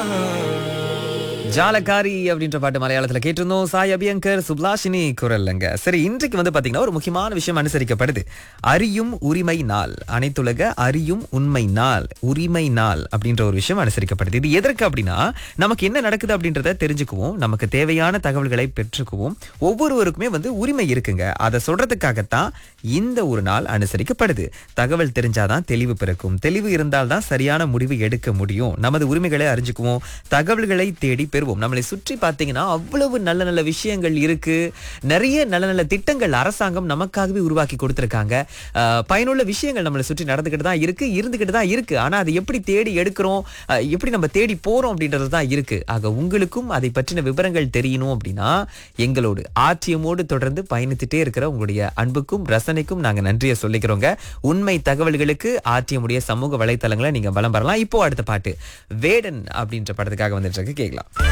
ஜாலக்காரி அப்படின்ற பாட்டு மலையாளத்துல கேட்டிருந்தோம் சாய் அபியங்கர் சுப்லாஷினி குரல்லங்க சரி இன்றைக்கு வந்து பாத்தீங்கன்னா ஒரு முக்கியமான விஷயம் அனுசரிக்கப்படுது அறியும் உரிமை நாள் அனைத்துலக அறியும் உண்மை நாள் உரிமை நாள் அப்படின்ற ஒரு விஷயம் அனுசரிக்கப்படுது இது எதற்கு அப்படின்னா நமக்கு என்ன நடக்குது அப்படின்றத தெரிஞ்சுக்குவோம் நமக்கு தேவையான தகவல்களை பெற்றுக்குவோம் ஒவ்வொருவருக்குமே வந்து உரிமை இருக்குங்க அதை சொல்றதுக்காகத்தான் இந்த ஒரு நாள் அனுசரிக்கப்படுது தகவல் தெரிஞ்சாதான் தெளிவு பிறக்கும் தெளிவு இருந்தால்தான் சரியான முடிவு எடுக்க முடியும் நமது உரிமைகளை அறிஞ்சுக்குவோம் தகவல்களை தேடி பெறுவோம் நம்மளை சுற்றி பார்த்தீங்கன்னா அவ்வளவு நல்ல நல்ல விஷயங்கள் இருக்கு நிறைய நல்ல நல்ல திட்டங்கள் அரசாங்கம் நமக்காகவே உருவாக்கி கொடுத்திருக்காங்க அஹ், பயனுள்ள விஷயங்கள் நம்மளை சுற்றி நடந்துகிட்டு தான் இருக்கு இருந்துகிட்டு தான் இருக்கு ஆனா அதை எப்படி தேடி எடுக்கிறோம் அஹ், எப்படி நம்ம தேடி போறோம் அப்படின்றது தான் இருக்கு ஆக உங்களுக்கும் அதை பற்றின விவரங்கள் தெரியணும் அப்படின்னா எங்களோடு ஆட்சியமோடு தொடர்ந்து பயணித்துட்டே இருக்கிற உங்களுடைய அன்புக்கும் ரசனைக்கும் நாங்க நன்றியை சொல்லிக்கிறோங்க உண்மை தகவல்களுக்கு ஆர்டிஎம்முடைய சமூக வலைத்தளங்களை நீங்க வலம் வரலாம் இப்போ அடுத்த பாட்டு வேடன் அப்படின்ற படத்துக்காக வந்துட்டு இருக்கு கேட்கலாம்